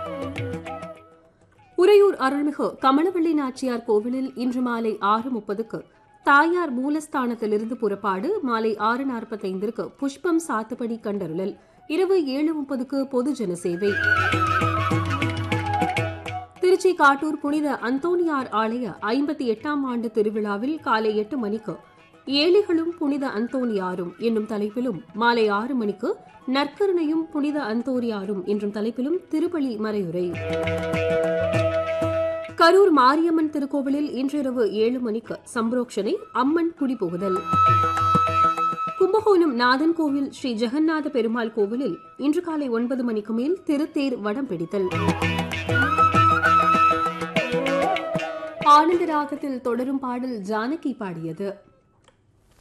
உறையூர் அருள்மிகு கமலவள்ளி நாச்சியார் கோவிலில் இன்று மாலை ஆறு முப்பதுக்கு தாயார் மூலஸ்தானத்திலிருந்து புறப்பாடு மாலை ஆறு நாற்பத்தைந்திற்கு புஷ்பம் சாத்துப்படி கண்டருளல் இரவு ஏழு முப்பதுக்கு பொதுஜன சேவை திருச்சி காட்டூர் புனித அந்தோனியார் ஆலய ஐம்பத்தி எட்டாம் ஆண்டு திருவிழாவில் காலை எட்டு மணிக்கு ஏழைகளும் புனித அந்தோனியாரும் என்னும் தலைப்பிலும் மாலை ஆறு மணிக்கு நற்கருணையும் புனித அந்தோரியாரும் என்றும் தலைப்பிலும் திருப்பலி மறையுரை கரூர் மாரியம்மன் திருக்கோவிலில் இன்றிரவு ஏழு மணிக்கு சம்பரோக்ஷனை அம்மன் குடிபுகுதல் கும்பகோணம் நாதன் கோவில் ஸ்ரீ ஜெகநாத பெருமாள் கோவிலில் இன்று காலை ஒன்பது மணிக்கு மேல் திருத்தேர் வடம் பிடித்தல் ஆனந்த ராகத்தில் தொடரும் பாடல் ஜானகி பாடியது